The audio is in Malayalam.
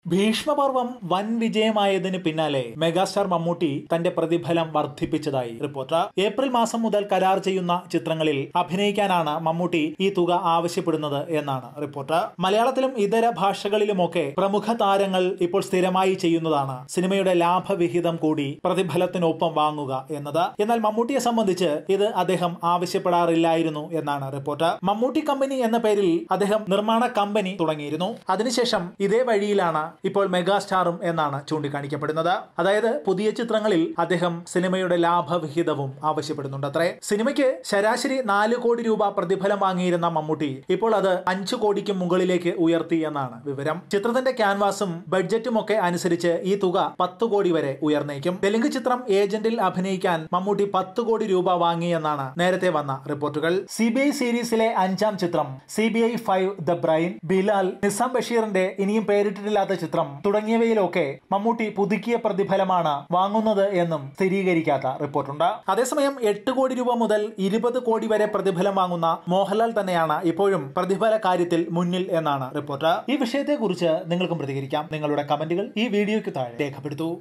ഭീഷ്മപർവം വൻ വിജയമായതിന് പിന്നാലെ മെഗാസ്റ്റാർ മമ്മൂട്ടി തന്റെ പ്രതിഫലം വർദ്ധിപ്പിച്ചതായി റിപ്പോർട്ട് ഏപ്രിൽ മാസം മുതൽ കരാർ ചെയ്യുന്ന ചിത്രങ്ങളിൽ അഭിനയിക്കാനാണ് മമ്മൂട്ടി ഈ തുക ആവശ്യപ്പെടുന്നത് എന്നാണ് റിപ്പോർട്ട് മലയാളത്തിലും ഇതര ഭാഷകളിലുമൊക്കെ പ്രമുഖ താരങ്ങൾ ഇപ്പോൾ സ്ഥിരമായി ചെയ്യുന്നതാണ് സിനിമയുടെ ലാഭവിഹിതം കൂടി പ്രതിഫലത്തിനൊപ്പം വാങ്ങുക എന്നത് എന്നാൽ മമ്മൂട്ടിയെ സംബന്ധിച്ച് ഇത് അദ്ദേഹം ആവശ്യപ്പെടാറില്ലായിരുന്നു എന്നാണ് റിപ്പോർട്ട് മമ്മൂട്ടി കമ്പനി എന്ന പേരിൽ അദ്ദേഹം നിർമ്മാണ കമ്പനി തുടങ്ങിയിരുന്നു അതിനുശേഷം ഇതേ വഴിയിലാണ് ഇപ്പോൾ മെഗാസ്റ്റാറും എന്നാണ് ചൂണ്ടിക്കാണിക്കപ്പെടുന്നത് അതായത് പുതിയ ചിത്രങ്ങളിൽ അദ്ദേഹം സിനിമയുടെ ലാഭവിഹിതവും ആവശ്യപ്പെടുന്നുണ്ട് അത്രേ സിനിമയ്ക്ക് ശരാശരി നാല് കോടി രൂപ പ്രതിഫലം വാങ്ങിയിരുന്ന മമ്മൂട്ടി ഇപ്പോൾ അത് അഞ്ചു കോടിക്ക് മുകളിലേക്ക് ഉയർത്തി എന്നാണ് വിവരം ചിത്രത്തിന്റെ ക്യാൻവാസും ബഡ്ജറ്റും ഒക്കെ അനുസരിച്ച് ഈ തുക പത്ത് കോടി വരെ ഉയർന്നേക്കും തെലുങ്ക് ചിത്രം ഏജന്റിൽ അഭിനയിക്കാൻ മമ്മൂട്ടി പത്ത് കോടി രൂപ വാങ്ങിയെന്നാണ് നേരത്തെ വന്ന റിപ്പോർട്ടുകൾ സി ബി ഐ സീരീസിലെ അഞ്ചാം ചിത്രം C B I five the brain Bilal Nisam ബഷീറിന്റെ ഇനിയും പേരിട്ടിട്ടില്ലാത്ത ചിത്രം തുടങ്ങിയവയിലൊക്കെ മമ്മൂട്ടി പുതുക്കിയ പ്രതിഫലമാണ് വാങ്ങുന്നത് എന്നും സ്ഥിരീകരിക്കാത്ത റിപ്പോർട്ടുണ്ട് അതേസമയം എട്ട് കോടി രൂപ മുതൽ ഇരുപത് കോടി വരെ പ്രതിഫലം വാങ്ങുന്ന മോഹൻലാൽ തന്നെയാണ് ഇപ്പോഴും പ്രതിഫല കാര്യത്തിൽ മുന്നിൽ എന്നാണ് റിപ്പോർട്ട് ഈ വിഷയത്തെക്കുറിച്ച് നിങ്ങൾക്കും പ്രതികരിക്കാം നിങ്ങളുടെ കമന്റുകൾ ഈ വീഡിയോയ്ക്ക് താഴെ രേഖപ്പെടുത്തൂ